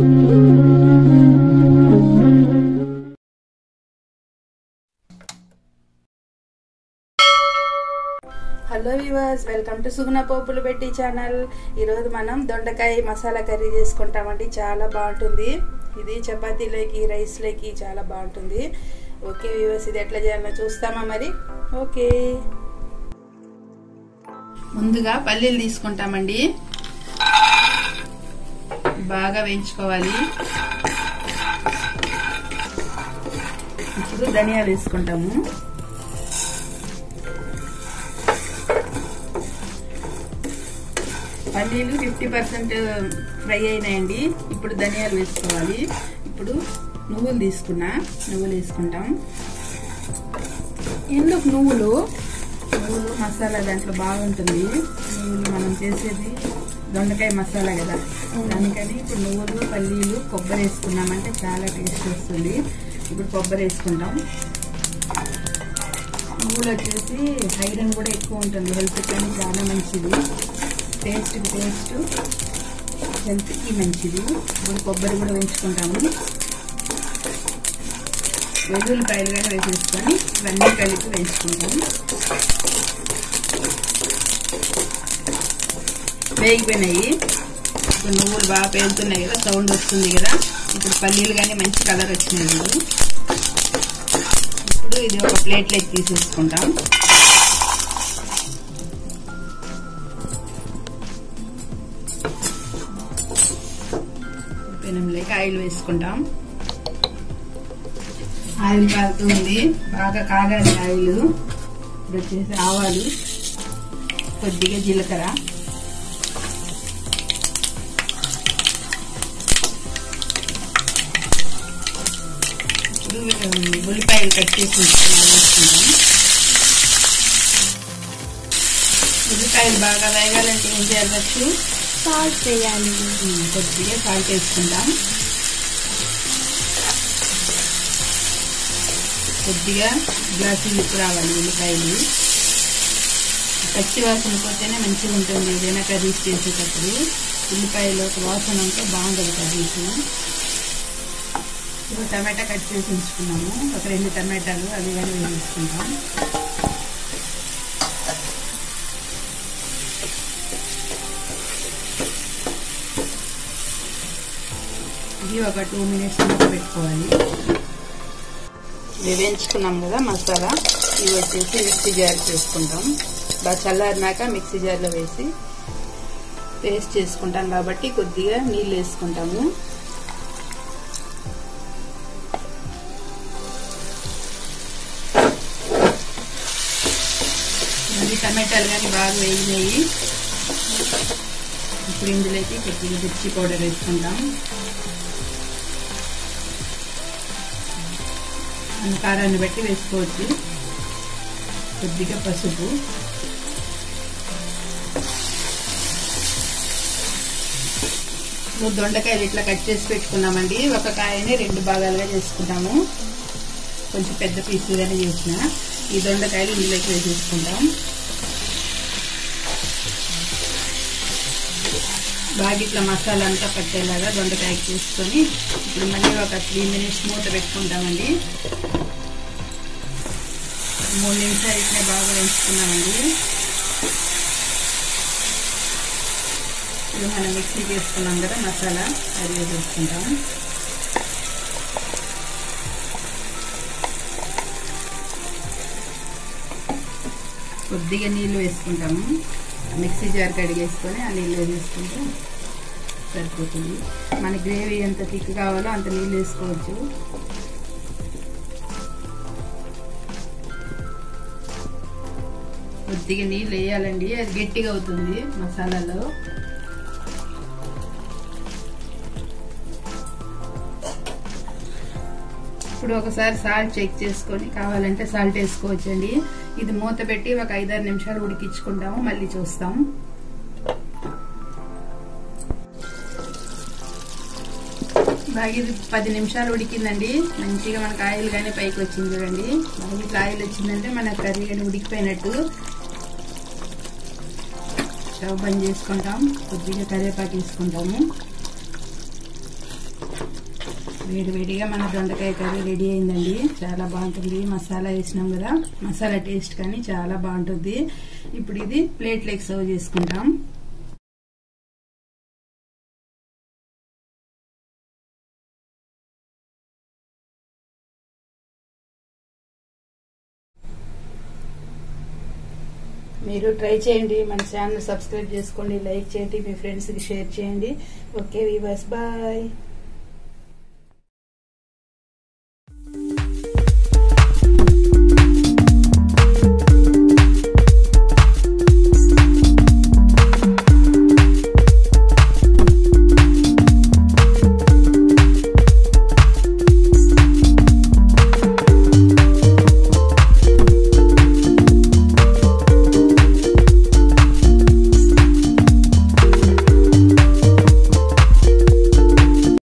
hello viewers welcome to Suguna పోపులు పెట్టి channel ఈరోజు మనం దొండకాయ మసాలా కర్రీ చేసుకుంటామండి చాలా బాగుంటుంది ఇది చపాతీలోకి రైస్లోకి చాలా బాగుంటుంది ఓకే వివర్స్ ఇది ఎట్లా చేయాలో చూస్తామా మరి ఓకే ముందుగా పల్లీలు తీసుకుంటామండి బాగా వేయించుకోవాలి ఇప్పుడు ధనియాలు వేసుకుంటాము పల్లీలు ఫిఫ్టీ పర్సెంట్ ఫ్రై అయినాయండి ఇప్పుడు ధనియాలు వేసుకోవాలి ఇప్పుడు నువ్వులు తీసుకున్నా నువ్వులు వేసుకుంటాం ఎందుకు నువ్వులు నువ్వులు మసాలా దాంట్లో బాగుంటుంది నువ్వులు మనం చేసేది దొండకాయ మసాలా కదా దానికని ఇప్పుడు నువ్వులు పల్లీలు కొబ్బరి వేసుకున్నామంటే చాలా టేస్ట్ వస్తుంది ఇప్పుడు కొబ్బరి వేసుకుంటాం నువ్వులు వచ్చేసి ఐరన్ కూడా ఎక్కువ ఉంటుంది హెల్త్ కానీ చాలా మంచిది టేస్ట్ టేస్ట్ హెల్త్కి మంచిది ఇప్పుడు కొబ్బరి కూడా పెంచుకుంటాము వెల్లుల్లిపాయలు కూడా వేసేసుకొని ఇవన్నీ కలిపి వేసుకుంటాము వేగిపోయినాయి ఇప్పుడు నువ్వులు బాగా పేలుతున్నాయి కదా సౌండ్ వస్తుంది కదా ఇప్పుడు పల్లీలు కానీ మంచి కలర్ వచ్చినాయి ఇప్పుడు ఇప్పుడు ఇది ఒక ప్లేట్లోకి తీసేసుకుంటాం పెనంలోకి ఆయిల్ వేసుకుంటాం ఆయిల్ కాగుతుంది బాగా కాగాలి ఆయిల్ ఇప్పుడు వచ్చేసి ఆవాలు కొద్దిగా జీలకర్ర ఇప్పుడు ఉల్లిపాయలు కట్ చేసి వేసుకుంటాం ఉల్లిపాయలు బాగా వేగాలంటే ఏం చేయాలి సాల్ట్ వేయాలి కొద్దిగా సాల్ట్ వేసుకుంటాం కొద్దిగా గ్లాసు ఉప్పు రావాలి ఉల్లిపాయలు పచ్చి వాసన పోతేనే మంచిగా ఉంటుంది ఏదైనా కర్రీస్ చేసేటప్పుడు ఉల్లిపాయలు ఒక వాసన ఉంటే బాగుంటుంది కర్రీస్ ఇప్పుడు టమాటా కట్ చేసి ఉంచుకున్నాము ఒక రెండు టమాటాలు అవి కానీ వేసుకుంటాం ఇది ఒక టూ మినిట్స్ పెట్టుకోవాలి ఇవి వేయించుకున్నాం కదా మసాలా ఇవి వచ్చేసి మిక్సీ జార్ చేసుకుంటాం బాగా చల్లారినాక మిక్సీ జార్లో వేసి పేస్ట్ చేసుకుంటాం కాబట్టి కొద్దిగా నీళ్ళు వేసుకుంటాము మళ్ళీ టమాటాలు కానీ బాగా వేగినాయి ఇప్పుడు ఇందులోకి కొద్దిగా మిర్చి పౌడర్ వేసుకుంటాం మన కారాన్ని బట్టి వేసుకోవచ్చు కొద్దిగా పసుపు దొండకాయలు ఇట్లా కట్ చేసి పెట్టుకున్నామండి ఒక కాయని రెండు భాగాలుగా చేసుకుంటాము కొంచెం పెద్ద పీసుగానే చేసిన ఈ దొండకాయలు ఇందులోకి వేసేసుకుంటాం బాగా ఇట్లా మసాలా అంతా పట్టేలాగా దొండకాయకి చేసుకొని ఇప్పుడు మళ్ళీ ఒక త్రీ మినిట్స్ మూత పెట్టుకుంటామండి మూడు నిమిషాలు ఇట్లా బాగా వేసుకున్నామండి ఇప్పుడు మనం మిక్సీ చేసుకున్నాం కదా మసాలా అది వేసుకుంటాం కొద్దిగా నీళ్ళు వేసుకుంటాము మిక్సీ జార్ కడిగేసుకొని ఆ నీళ్ళు వేసుకుంటే సరిపోతుంది మన గ్రేవీ ఎంత థిక్ కావాలో అంత నీళ్ళు వేసుకోవచ్చు కొద్దిగా నీళ్ళు వేయాలండి అది గట్టిగా అవుతుంది మసాలాలో ఇప్పుడు ఒకసారి సాల్ట్ చెక్ చేసుకొని కావాలంటే సాల్ట్ వేసుకోవచ్చండి ఇది మూత పెట్టి ఒక ఐదారు నిమిషాలు ఉడికించుకుంటాము మళ్ళీ చూస్తాం బాగా ఇది పది నిమిషాలు ఉడికిందండి మంచిగా మనకు ఆయిల్ కానీ పైకి వచ్చింది చూడండి బాగా ఇట్లా ఆయిల్ వచ్చిందంటే మన కర్రీ కానీ ఉడికిపోయినట్టు స్టవ్ బంద్ చేసుకుంటాం కొద్దిగా కరివేపాకు తీసుకుంటాము వేడి వేడిగా మన దొండకాయ కర్రీ రెడీ అయిందండి చాలా బాగుంటుంది మసాలా వేసినాం కదా మసాలా టేస్ట్ కానీ చాలా బాగుంటుంది ఇప్పుడు ఇది ప్లేట్లోకి సర్వ్ చేసుకుంటాం మీరు ట్రై చేయండి మన ఛానల్ సబ్స్క్రైబ్ చేసుకోండి లైక్ చేయండి మీ ఫ్రెండ్స్కి షేర్ చేయండి ఓకే వివర్స్ బాయ్